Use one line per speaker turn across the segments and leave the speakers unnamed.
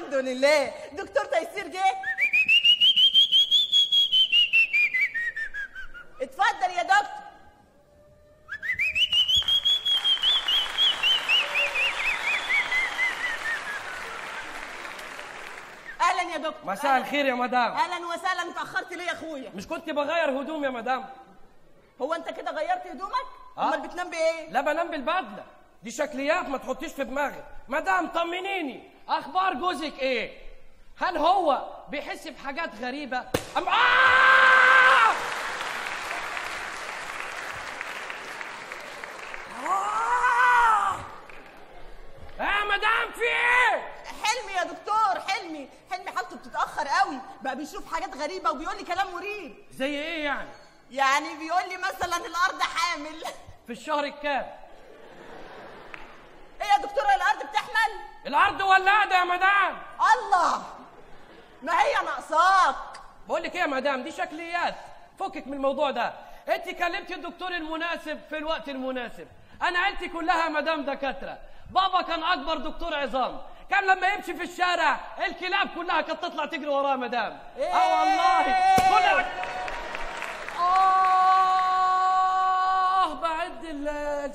الحمد لله دكتور تيسير جه اتفضل يا دكتور اهلا يا دكتور
مساء
أهلاً.
الخير يا مدام
اهلا وسهلا اتاخرت ليه يا اخويا
مش كنت بغير هدوم يا مدام
هو انت كده غيرت هدومك
آه.
امال بتنام بايه
لا بنام بالبدله دي شكليات ما تحطيش في دماغك مدام طمنيني اخبار جوزك ايه هل هو بيحس بحاجات غريبه ام آه! آه! يا مدام في ايه
حلمي يا دكتور حلمي حلمي حالته بتتاخر قوي بقى بيشوف حاجات غريبه وبيقول لي كلام مريب
زي ايه يعني
يعني بيقول لي مثلا الارض حامل
في الشهر الكام
ايه يا دكتوره الارض بتحمل
الارض ولاده يا مدام
الله ما هي ناقصاك
بقول لك ايه يا مدام دي شكليات فكك من الموضوع ده انت كلمتي الدكتور المناسب في الوقت المناسب انا عيلتي كلها مدام دكاتره بابا كان اكبر دكتور عظام كان لما يمشي في الشارع الكلاب كلها كانت تطلع تجري وراه مدام اه والله كل اه بعد الليل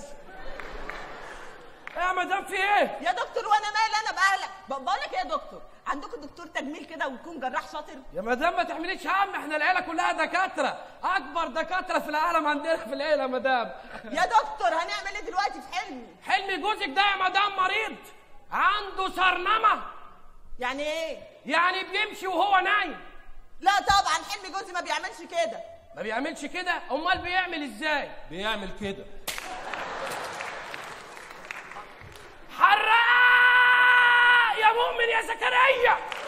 يا مدام في ايه
يا دكتور وانا مالي انا باهلك بقول لك ايه يا دكتور عندكم دكتور تجميل كده ويكون جراح شاطر
يا مدام ما تحمليش هم احنا العيله كلها دكاتره اكبر دكاتره في العالم عندنا في العيله يا مدام
يا دكتور هنعمل ايه دلوقتي في حلمي
حلمي جوزك ده يا مدام مريض عنده سرنمه
يعني ايه
يعني بيمشي وهو نايم
لا طبعا حلمي جوزي ما بيعملش كده
ما بيعملش كده امال بيعمل ازاي
بيعمل كده
حراق يا مؤمن يا زكريا